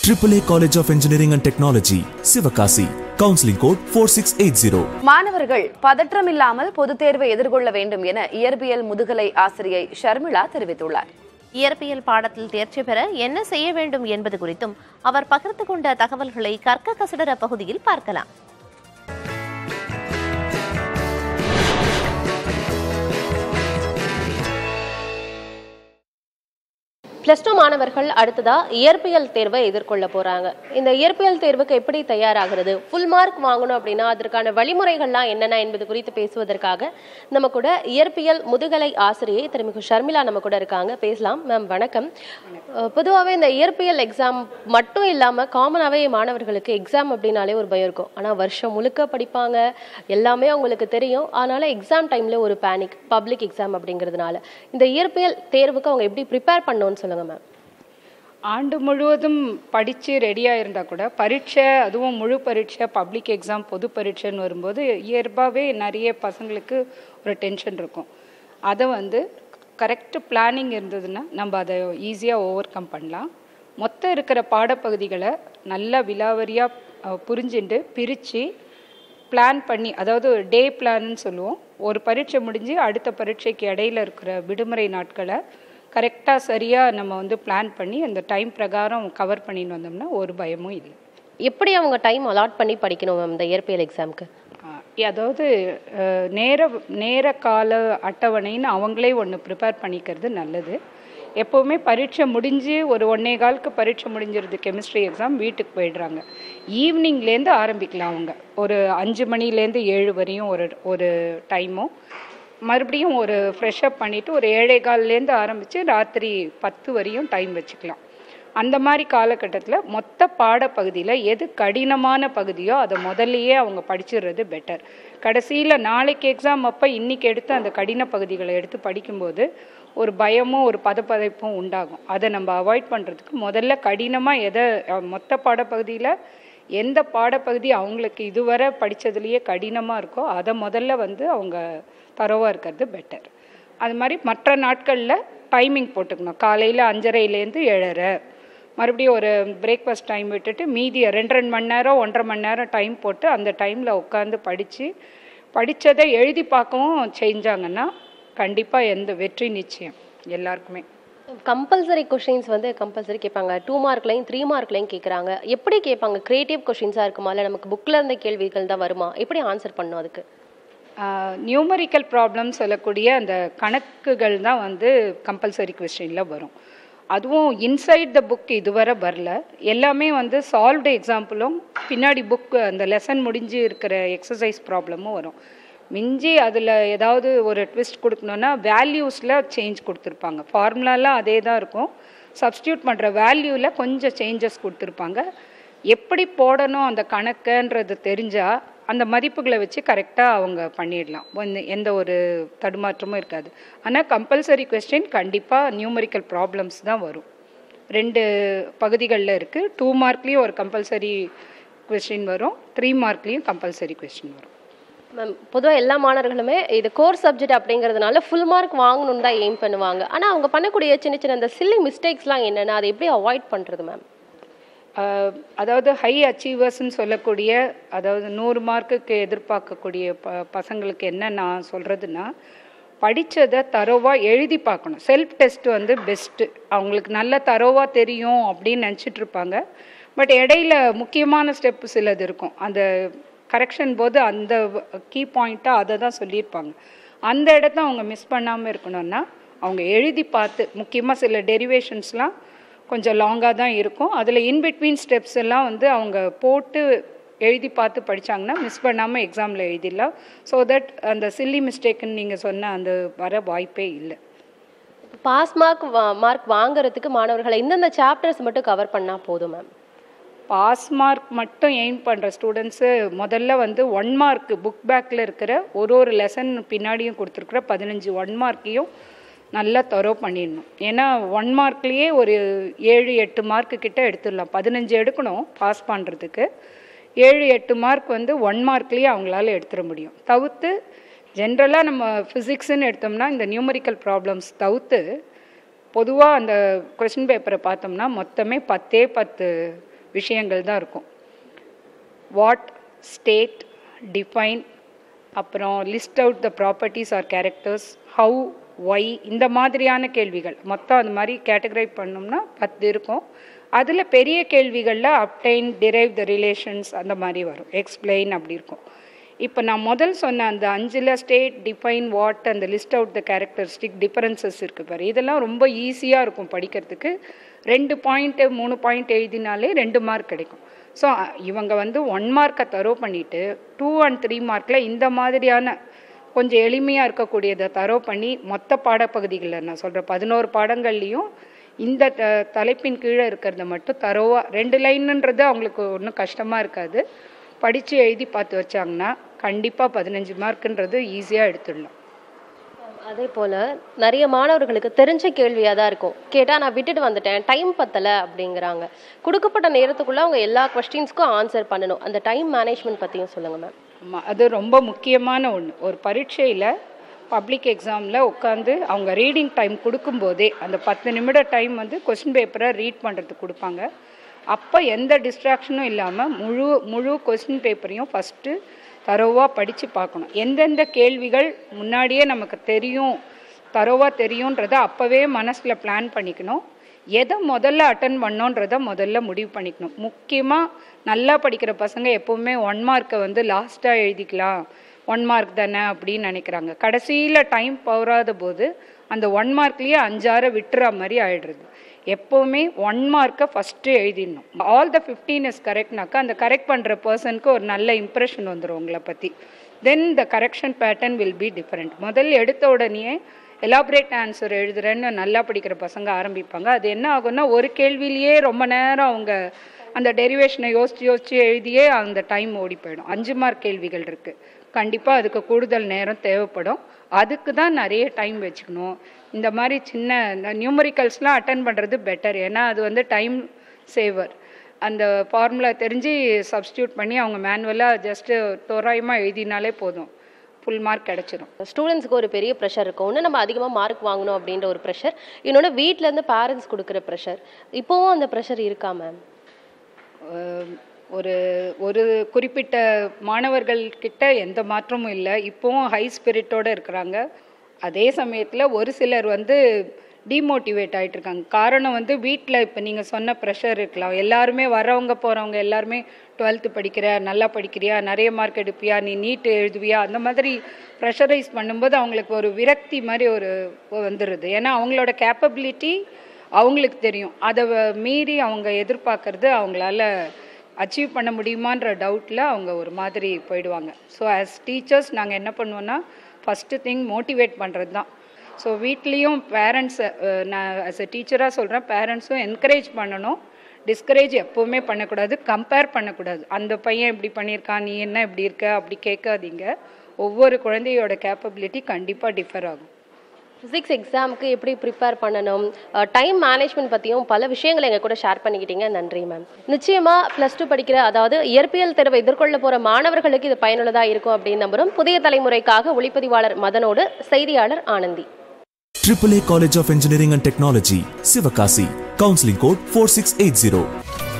AAA College of Engineering and Technology, Sivakasi. Counseling code 4680. மாணவர்கள் பதற்றமில்லாமல் பொதுத் தேர்வை எதிர்கொள்ள வேண்டும் என இயற்பியல் முதுகலை ஆசிரியை ஷர்மிளா தெரிவித்துள்ளார் இயற்பியல் பாடத்தில் தேர்ச்சி பெற என்ன செய்ய வேண்டும் என்பது குறித்தும் அவர் பகிர்ந்து கொண்ட தகவல்களை கற்க கசடர பகுதியில் பார்க்கலாம் ப்ளஸ் டூ மாணவர்கள் அடுத்ததா இயற்பியல் தேர்வை எதிர்கொள்ள போறாங்க இந்த இயற்பியல் தேர்வுக்கு எப்படி தயாராகிறது ஃபுல் மார்க் வாங்கணும் அப்படின்னா அதற்கான வழிமுறைகள்லாம் என்னென்ன என்பது குறித்து பேசுவதற்காக நம்ம கூட இயற்பியல் முதுகலை ஆசிரியை திருமிகு ஷர்மிளா நம்ம கூட இருக்காங்க பேசலாம் மேம் வணக்கம் பொதுவாகவே இந்த இயற்பியல் எக்ஸாம் மட்டும் இல்லாமல் காமனாகவே மாணவர்களுக்கு எக்ஸாம் அப்படின்னாலே ஒரு பயம் இருக்கும் ஆனால் வருஷம் முழுக்க படிப்பாங்க எல்லாமே அவங்களுக்கு தெரியும் அதனால எக்ஸாம் டைம்ல ஒரு பேனிக் பப்ளிக் எக்ஸாம் அப்படிங்கிறதுனால இந்த இயற்பியல் தேர்வுக்கு அவங்க எப்படி ப்ரிப்பேர் பண்ணணும்னு சொல்லுங்க மேம் ஆண்டு முழுவதும் படித்து ரெடியாக இருந்தால் கூட பரீட்சை அதுவும் முழு பரீட்சை பப்ளிக் எக்ஸாம் பொது பரீட்சைன்னு வரும்போது இயல்பாகவே நிறைய பசங்களுக்கு ஒரு டென்ஷன் இருக்கும் அதை வந்து கரெக்ட் பிளானிங் இருந்ததுன்னா நம்ம அதை ஈஸியாக ஓவர் கம் பண்ணலாம் மொத்தம் இருக்கிற பாடப்பகுதிகளை நல்லா விலாவரியாக புரிஞ்சுட்டு பிரித்து பிளான் பண்ணி அதாவது டே பிளான்னு சொல்லுவோம் ஒரு பரீட்சை முடிஞ்சு அடுத்த பரீட்சைக்கு இடையில இருக்கிற விடுமுறை நாட்களை கரெக்டாக சரியாக நம்ம வந்து பிளான் பண்ணி அந்த டைம் பிரகாரம் கவர் பண்ணின்னு வந்தோம்னா ஒரு பயமும் இல்லை எப்படி அவங்க டைம் அலாட் பண்ணி படிக்கணும் மேம் இந்த இயற்பியல் எக்ஸாம்க்கு ஆஹ் அதாவது அஹ், நேர நேர கால அட்டவணைன்னு அவங்களே ஒன்று ப்ரிப்பேர் பண்ணிக்கிறது நல்லது எப்போவுமே பரீட்சை முடிஞ்சு ஒரு ஒன்னே காலுக்கு பரீட்சை முடிஞ்சிருது கெமிஸ்ட்ரி எக்ஸாம் வீட்டுக்கு போயிடுறாங்க ஈவினிங்லேருந்து ஆரம்பிக்கலாம் அவங்க ஒரு அஞ்சு மணிலேருந்து ஏழு வரையும் ஒரு ஒரு டைமும் மறுபடியும் ஒரு ஃப்ரெஷ்அப் பண்ணிவிட்டு ஒரு ஏழே கால்லேருந்து ஆரம்பித்து ராத்திரி பத்து வரையும் டைம் வச்சுக்கலாம் அந்த மாதிரி காலகட்டத்தில் மொத்த பாடப்பகுதியில் எது கடினமான பகுதியோ அதை முதல்லையே அவங்க படிச்சிடுறது பெட்டர் கடைசியில் நாளைக்கு எக்ஸாம் அப்போ இன்றைக்கி எடுத்து அந்த கடின பகுதிகளை எடுத்து படிக்கும்போது ஒரு பயமும் ஒரு பதப்பதைப்பும் உண்டாகும் அதை நம்ம அவாய்ட் பண்ணுறதுக்கு முதல்ல கடினமாக எதை அஹ், மொத்த பாடப்பகுதியில் எந்த பாடப்பகுதி அவங்களுக்கு இதுவரை படித்ததுலேயே கடினமாக இருக்கோ அதை முதல்ல வந்து அவங்க தரோவாக இருக்கிறது பெட்டர் அது மாதிரி மற்ற நாட்களில் டைமிங் போட்டுக்கணும் காலையில் அஞ்சரைலேருந்து ஏழரை மறுபடியும் ஒரு பிரேக்ஃபாஸ்ட் டைம் விட்டுட்டு மீதி ரெண்டு ரெண்டு மணி நேரம் ஒன்றரை மணி நேரம் டைம் போட்டு அந்த டைமில் உட்காந்து படித்து படித்ததை எழுதி பார்க்கவும் செஞ்சாங்கன்னா கண்டிப்பாக எந்த வெற்றி நிச்சயம் எல்லாருக்குமே கம்பல்சரி கொஷின்ஸ் வந்து கம்பல்சரி கேட்பாங்க டூ மார்க்லையும் த்ரீ மார்க்லையும் கேட்குறாங்க எப்படி கேட்பாங்க கிரியேட்டிவ் கொஷின்ஸாக இருக்குமா இல்லை நமக்கு புக்கில் இருந்த கேள்விகள் தான் வருமா எப்படி ஆன்சர் பண்ணும் அதுக்கு நியூமரிக்கல் ப்ராப்ளம் சொல்லக்கூடிய அந்த கணக்குகள் தான் வந்து கம்பல்சரி கொஸ்டினில் வரும் அதுவும் இன்சைட் த புக் இதுவரை வரல எல்லாமே வந்து சால்வ்டு எக்ஸாம்பிளும் பின்னாடி புக் அந்த லெசன் முடிஞ்சு இருக்கிற எக்ஸசைஸ் ப்ராப்ளமும் வரும் மிஞ்சி அதில் ஏதாவது ஒரு ட்விஸ்ட் கொடுக்கணுன்னா வேல்யூஸில் சேஞ்ச் கொடுத்துருப்பாங்க ஃபார்முலாலாம் அதே தான் இருக்கும் சப்ஸ்டியூட் பண்ணுற வேல்யூவில் கொஞ்சம் சேஞ்சஸ் கொடுத்துருப்பாங்க எப்படி போடணும் அந்த கணக்குன்றது தெரிஞ்சால் அந்த மதிப்புகளை வச்சு கரெக்டாக அவங்க பண்ணிடலாம் வந்து எந்த ஒரு தடுமாற்றமும் இருக்காது ஆனால் கம்பல்சரி கொஸ்டின் கண்டிப்பாக நியூமரிக்கல் ப்ராப்ளம்ஸ் தான் வரும் ரெண்டு பகுதிகளில் இருக்குது டூ மார்க்லேயும் ஒரு கம்பல்சரி கொஸ்டின் வரும் த்ரீ மார்க்லேயும் கம்பல்சரி கொஸ்டின் வரும் மேம் பொதுவாக எல்லா மாணவர்களுமே இது கோர் சப்ஜெக்ட் அப்படிங்கிறதுனால ஃபுல் மார்க் வாங்கணும்னு தான் எய்ம் பண்ணுவாங்க ஆனால் அவங்க பண்ணக்கூடிய சின்ன சின்ன அந்த சில்லி மிஸ்டேக்ஸ்லாம் என்னென்ன அதை எப்படி அவாய்ட் பண்ணுறது மேம் ஆஹ் அதாவது ஹை அச்சீவர்ஸ்ன்னு சொல்லக்கூடிய அதாவது நூறு மார்க்குக்கு எதிர்பார்க்கக்கூடிய ப பசங்களுக்கு என்ன நான் சொல்கிறதுன்னா படித்ததை தரோவாக எழுதி பார்க்கணும் செல்ஃப் டெஸ்ட் வந்து பெஸ்ட்டு அவங்களுக்கு நல்ல தரோவாக தெரியும் அப்படின்னு நினச்சிட்டு இருப்பாங்க பட் இடையில முக்கியமான ஸ்டெப் சிலது இருக்கும் அந்த கரெக்ஷன் போது அந்த கீ பாயிண்ட்டாக அதை தான் சொல்லியிருப்பாங்க அந்த இடத்த அவங்க மிஸ் பண்ணாமல் இருக்கணும்னா அவங்க எழுதி பார்த்து முக்கியமாக சில டெரிவேஷன்ஸ்லாம் கொஞ்சம் லாங்காக தான் இருக்கும் அதில் இன்பிட்வீன் ஸ்டெப்ஸ் எல்லாம் வந்து அவங்க போட்டு எழுதி பார்த்து படிச்சாங்கன்னா மிஸ் பண்ணாமல் எக்ஸாமில் எழுதிடலாம் ஸோ தட் அந்த சில்லி மிஸ்டேக்குன்னு நீங்கள் சொன்ன அந்த வர வாய்ப்பே இல்லை பாஸ் மார்க் மார்க் வாங்குறதுக்கு மாணவர்களை இந்தந்த சாப்டர்ஸ் மட்டும் கவர் பண்ணால் போதும் மேம் பாஸ் மார்க் மட்டும் எய்ம் பண்ணுற ஸ்டூடெண்ட்ஸு முதல்ல வந்து ஒன் மார்க் புக் பேக்கில் இருக்கிற ஒரு ஒரு லெசன் பின்னாடியும் கொடுத்துருக்குற பதினஞ்சு ஒன் மார்க்கையும் நல்லா தரோ பண்ணிடணும் ஏன்னா ஒன் மார்க்லேயே ஒரு ஏழு எட்டு மார்க்கு கிட்ட எடுத்துடலாம் பதினஞ்சு எடுக்கணும் பாஸ் பண்ணுறதுக்கு ஏழு எட்டு மார்க் வந்து ஒன் மார்க்லேயே அவங்களால எடுத்துட முடியும் தவிர்த்து ஜென்ரலாக நம்ம ஃபிசிக்ஸ்ன்னு எடுத்தோம்னா இந்த நியூமரிக்கல் ப்ராப்ளம்ஸ் தவிர்த்து பொதுவாக அந்த கொஷின் பேப்பரை பார்த்தோம்னா மொத்தமே பத்தே பத்து விஷயங்கள் தான் இருக்கும் வாட் ஸ்டேட் டிஃபைன் அப்புறம் list out the properties or characters how why இந்த மாதிரியான கேள்விகள் மொத்தம் அந்த மாதிரி கேட்டகரைஸ் பண்ணோம்னா பத்து இருக்கும் அதில் பெரிய கேள்விகளில் அப்டைன் டிரைவ் த ரிலேஷன்ஸ் அந்த மாதிரி வரும் எக்ஸ்பிளைன் அப்படி இருக்கும் இப்போ நான் முதல் சொன்ன அந்த அஞ்சில் ஸ்டேட் டிஃபைன் வாட் அந்த list out the characteristic differences இருக்குது பாரு இதெல்லாம் ரொம்ப ஈஸியாக இருக்கும் படிக்கிறதுக்கு ரெண்டு பாயிண்ட்டு மூணு பாயிண்ட் எழுதினாலே ரெண்டு மார்க் கிடைக்கும் ஸோ இவங்க வந்து ஒன் மார்க்கை தரோ பண்ணிவிட்டு டூ அண்ட் த்ரீ மார்க்கில் இந்த மாதிரியான கொஞ்சம் எளிமையாக இருக்கக்கூடியதை தரோ பண்ணி மொத்த பாடப்பகுதிகளில் நான் சொல்கிறேன் பதினோரு பாடங்கள்லேயும் இந்த த தலைப்பின் கீழே இருக்கிறத மட்டும் தரோவாக ரெண்டு லைனுன்றது அவங்களுக்கு ஒன்றும் கஷ்டமாக இருக்காது படித்து எழுதி பார்த்து வச்சாங்கன்னா கண்டிப்பாக பதினஞ்சு மார்க்குன்றது ஈஸியாக எடுத்துடலாம் அதே போல நிறைய மாணவர்களுக்கு தெரிஞ்ச கேள்வியாக தான் இருக்கும் கேட்டால் நான் விட்டுட்டு வந்துட்டேன் டைம் பத்தலை அப்படிங்கிறாங்க கொடுக்கப்பட்ட நேரத்துக்குள்ள அவங்க எல்லா கொஸ்டின்ஸ்க்கும் ஆன்சர் பண்ணணும் அந்த டைம் மேனேஜ்மெண்ட் பற்றியும் சொல்லுங்க மேம் ஆமாம் அது ரொம்ப முக்கியமான ஒன்று ஒரு பரீட்சையில் பப்ளிக் எக்ஸாமில் உட்காந்து அவங்க ரீடிங் டைம் கொடுக்கும்போதே அந்த பத்து நிமிட டைம் வந்து கொஸ்டின் பேப்பரை ரீட் பண்ணுறதுக்கு கொடுப்பாங்க அப்போ எந்த டிஸ்ட்ராக்ஷனும் இல்லாமல் முழு முழு கொஸ்டின் பேப்பரையும் ஃபஸ்ட்டு தரோவாக படித்து பார்க்கணும் எந்தெந்த கேள்விகள் முன்னாடியே நமக்கு தெரியும் தரோவாக தெரியுன்றதை அப்போவே மனசில் பிளான் பண்ணிக்கணும் எதை முதல்ல அட்டன் பண்ணோன்றதை முதல்ல முடிவு பண்ணிக்கணும் முக்கியமாக நல்லா படிக்கிற பசங்க எப்போவுமே ஒன் மார்க்கை வந்து லாஸ்ட்டாக எழுதிக்கலாம் ஒன் மார்க் தானே அப்படின்னு நினைக்கிறாங்க கடைசியில் டைம் பவராத போது அந்த ஒன் மார்க்லேயே அஞ்சாறு விட்டுற மாதிரி ஆயிடுறது எப்போவுமே ஒன் மார்க்கை ஃபஸ்ட்டு எழுதிடணும் ஆல் த ஃபிஃப்டீன் இஸ் கரெக்ட்னாக்கா அந்த கரெக்ட் பண்ணுற பர்சனுக்கு ஒரு நல்ல இம்ப்ரெஷன் வந்துடும் உங்களை பற்றி then the correction pattern will be different முதல்ல எடுத்த உடனே எலாபரேட் ஆன்சர் எழுதுறேன்னு நல்லா படிக்கிற பசங்க ஆரம்பிப்பாங்க அது என்ன ஆகும்னா ஒரு கேள்வியிலேயே ரொம்ப நேரம் அவங்க அந்த டெரிவேஷனை யோசித்து யோசித்து எழுதியே அந்த டைம் ஓடி போயிடும் அஞ்சு மார்க் கேள்விகள் இருக்குது கண்டிப்பாக அதுக்கு கூடுதல் நேரம் தேவைப்படும் அதுக்கு தான் நிறைய டைம் வச்சுக்கணும் இந்த மாதிரி சின்ன நியூமரிக்கல்ஸ்லாம் அட்டன் பண்ணுறது பெட்டர் ஏன்னா அது வந்து டைம் சேவர் அந்த ஃபார்முலா தெரிஞ்சு சப்ஸ்டியூட் பண்ணி அவங்க மேனுவலாக ஜஸ்ட்டு தோராயமாக எழுதினாலே போதும் ஃபுல் மார்க் கிடச்சிரும் ஸ்டூடெண்ட்ஸ்க்கு ஒரு பெரிய ப்ரெஷர் இருக்கும் ஒன்று நம்ம அதிகமாக மார்க் வாங்கணும் அப்படின்ற ஒரு ப்ரெஷர் இன்னொன்று வீட்டிலேருந்து பேரண்ட்ஸ் கொடுக்குற ப்ரெஷர் இப்போவும் அந்த ப்ரெஷர் இருக்கா மேம் அஹ் ஒரு ஒரு குறிப்பிட்ட மாணவர்கள் கிட்ட எந்த மாற்றமும் இல்லை இப்போவும் ஹை ஸ்பிரிட்டோட இருக்கிறாங்க அதே சமயத்தில் ஒரு சிலர் வந்து டிமோட்டிவேட் ஆயிட்டு இருக்காங்க காரணம் வந்து வீட்டில் இப்போ நீங்கள் சொன்ன ப்ரெஷர் இருக்கலாம் எல்லாருமே வரவங்க போகிறவங்க எல்லாருமே டுவெல்த்து படிக்கிற நல்லா படிக்கிறியா நிறைய மார்க் எடுப்பியா நீ நீட் எழுதுவியா அந்த மாதிரி ப்ரெஷரைஸ் பண்ணும்போது அவங்களுக்கு ஒரு விரக்தி மாதிரி ஒரு வந்துடுது ஏன்னா அவங்களோட கேப்பபிலிட்டி அவங்களுக்கு தெரியும் அதை வ- மீறி அவங்க எதிர்பார்க்கறது அவங்களால அச்சீவ் பண்ண முடியுமான்ற டவுட்டில் அவங்க ஒரு மாதிரி போயிடுவாங்க ஸோ ஆஸ் டீச்சர்ஸ் நாங்கள் என்ன பண்ணுவோன்னா ஃபஸ்ட்டு திங் மோட்டிவேட் பண்ணுறது தான் ஸோ வீட்லேயும் பேரண்ட்ஸை நான் ஆஸ் எ டீச்சராக சொல்கிறேன் பேரண்ட்ஸும் என்கரேஜ் பண்ணணும் டிஸ்கரேஜ் எப்போவுமே பண்ணக்கூடாது கம்பேர் பண்ணக்கூடாது அந்த பையன் இப்படி பண்ணியிருக்கான் நீ என்ன இப்படி இருக்க அப்படி கேட்காதீங்க ஒவ்வொரு குழந்தையோட கேப்பபிலிட்டி கண்டிப்பாக டிஃபர் ஆகும் ஃபிசிக்ஸ் எக்ஸாமுக்கு எப்படி ப்ரிப்பேர் பண்ணணும் டைம் மேனேஜ்மெண்ட் பற்றியும் பல விஷயங்களை எங்கள் கூட ஷேர் பண்ணிக்கிட்டீங்க நன்றி மேம் நிச்சயமாக ப்ளஸ் டூ படிக்கிற அதாவது இயற்பியல் தேர்வை எதிர்கொள்ள போகிற மாணவர்களுக்கு இது பயனுள்ளதாக இருக்கும் அப்படின்னு நம்புகிறோம் புதிய தலைமுறைக்காக ஒளிப்பதிவாளர் மதனோடு செய்தியாளர் Anandhi AAA College of Engineering and Technology, Sivakasi. Counseling code 4680.